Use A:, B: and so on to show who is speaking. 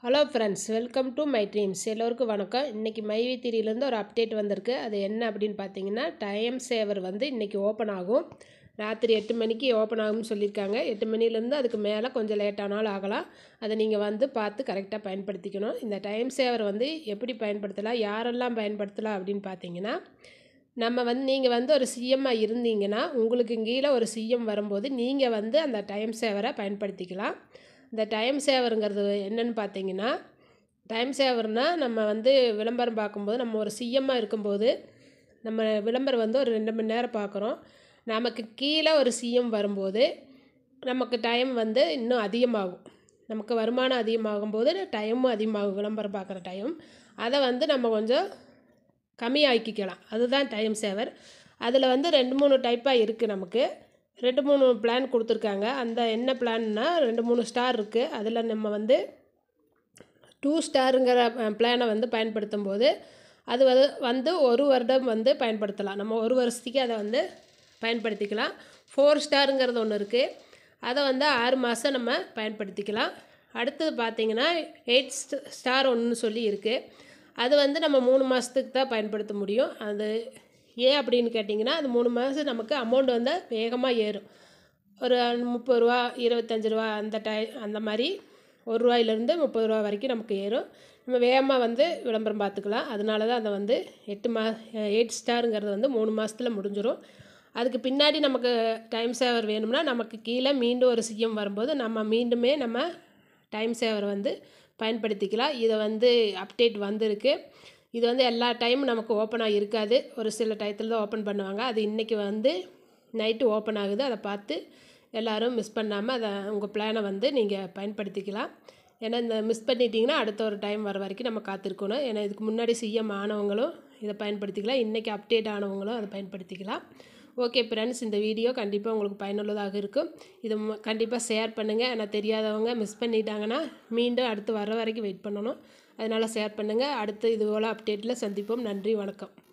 A: hello friends welcome to my dreams எல்லோருக்கும் வணக்கம் இன்றைக்கி மைவி திரியிலேருந்து ஒரு அப்டேட் வந்திருக்கு அது என்ன அப்படின்னு பார்த்தீங்கன்னா டைம் சேவர் வந்து இன்றைக்கி ஓப்பன் ஆகும் ராத்திரி எட்டு மணிக்கு ஓப்பன் ஆகும்னு சொல்லியிருக்காங்க எட்டு மணிலேருந்து அதுக்கு மேலே கொஞ்சம் லேட்டானாலும் ஆகலாம் அதை நீங்கள் வந்து பார்த்து கரெக்டாக பயன்படுத்திக்கணும் இந்த டைம் சேவர் வந்து எப்படி பயன்படுத்தலாம் யாரெல்லாம் பயன்படுத்தலாம் அப்படின்னு பார்த்தீங்கன்னா நம்ம வந்து நீங்கள் வந்து ஒரு சிஎம்மாக இருந்தீங்கன்னா உங்களுக்கு கீழே ஒரு சிஎம் வரும்போது நீங்கள் வந்து அந்த டைம் சேவரை பயன்படுத்திக்கலாம் இந்த டைம் சேவருங்கிறது என்னன்னு பார்த்தீங்கன்னா டைம் சேவர்னால் நம்ம வந்து விளம்பரம் பார்க்கும்போது நம்ம ஒரு சிஎம்மாக இருக்கும்போது நம்ம விளம்பரம் வந்து ஒரு ரெண்டு மணி நேரம் பார்க்குறோம் நமக்கு கீழே ஒரு சிஎம் வரும்போது நமக்கு டைம் வந்து இன்னும் அதிகமாகும் நமக்கு வருமானம் அதிகமாகும்போது டைமும் அதிகமாகும் விளம்பரம் பார்க்குற டைம் அதை வந்து நம்ம கொஞ்சம் கம்மியாக்கிக்கலாம் அதுதான் டைம் சேவர் அதில் வந்து ரெண்டு மூணு டைப்பாக இருக்குது நமக்கு ரெண்டு மூணு பிளான் கொடுத்துருக்காங்க அந்த என்ன பிளான்னா ரெண்டு மூணு ஸ்டார் இருக்குது அதில் நம்ம வந்து டூ ஸ்டாருங்கிற பிளானை வந்து பயன்படுத்தும் போது அது வந்து வந்து ஒரு வருடம் வந்து பயன்படுத்தலாம் நம்ம ஒரு வருஷத்துக்கு அதை வந்து பயன்படுத்திக்கலாம் ஃபோர் ஸ்டாருங்கிறது ஒன்று இருக்குது அதை வந்து ஆறு மாதம் நம்ம பயன்படுத்திக்கலாம் அடுத்தது பார்த்திங்கன்னா எயிட் ஸ்டார் ஒன்று சொல்லி இருக்குது அது வந்து நம்ம மூணு மாதத்துக்கு தான் பயன்படுத்த முடியும் அது ஏன் அப்படின்னு கேட்டிங்கன்னா அது மூணு மாதம் நமக்கு அமௌண்ட் வந்து வேகமாக ஏறும் ஒரு முப்பது ரூபா இருபத்தஞ்சி ரூபா அந்த டை அந்த மாதிரி ஒரு ரூபாயிலேருந்து முப்பது ரூபா வரைக்கும் நமக்கு ஏறும் நம்ம வேகமாக வந்து விளம்பரம் பார்த்துக்கலாம் அதனால தான் அதை வந்து எட்டு மா எயிட் ஸ்டாருங்கிறது வந்து மூணு மாதத்தில் முடிஞ்சிடும் அதுக்கு பின்னாடி நமக்கு டைம் சேவர் வேணும்னா நமக்கு கீழே மீண்டும் ஒரு சிஎம் வரும்போது நம்ம மீண்டுமே நம்ம டைம் சேவர் வந்து பயன்படுத்திக்கலாம் இதை வந்து அப்டேட் வந்திருக்கு இது வந்து எல்லா டைமும் நமக்கு ஓப்பனாக இருக்காது ஒரு சில டயத்தில் தான் ஓப்பன் பண்ணுவாங்க அது இன்றைக்கி வந்து நைட்டு ஓப்பன் ஆகுது அதை பார்த்து எல்லோரும் மிஸ் பண்ணாமல் அதை உங்கள் பிளானை வந்து நீங்கள் பயன்படுத்திக்கலாம் ஏன்னா இந்த மிஸ் பண்ணிட்டீங்கன்னா அடுத்த ஒரு டைம் வர வரைக்கும் நம்ம காத்திருக்கணும் ஏன்னா இதுக்கு முன்னாடி சிஎம் ஆனவங்களும் இதை பயன்படுத்திக்கலாம் இன்றைக்கி அப்டேட் ஆனவங்களும் அதை பயன்படுத்திக்கலாம் ஓகே ஃப்ரெண்ட்ஸ் இந்த வீடியோ கண்டிப்பாக உங்களுக்கு பயனுள்ளதாக இருக்கும் இது கண்டிப்பாக ஷேர் பண்ணுங்கள் ஏன்னா தெரியாதவங்க மிஸ் பண்ணிட்டாங்கன்னா மீண்டும் அடுத்து வர வரைக்கும் வெயிட் பண்ணணும் அதனால் ஷேர் பண்ணுங்கள் அடுத்து இது போல் அப்டேட்டில் சந்திப்போம் நன்றி வணக்கம்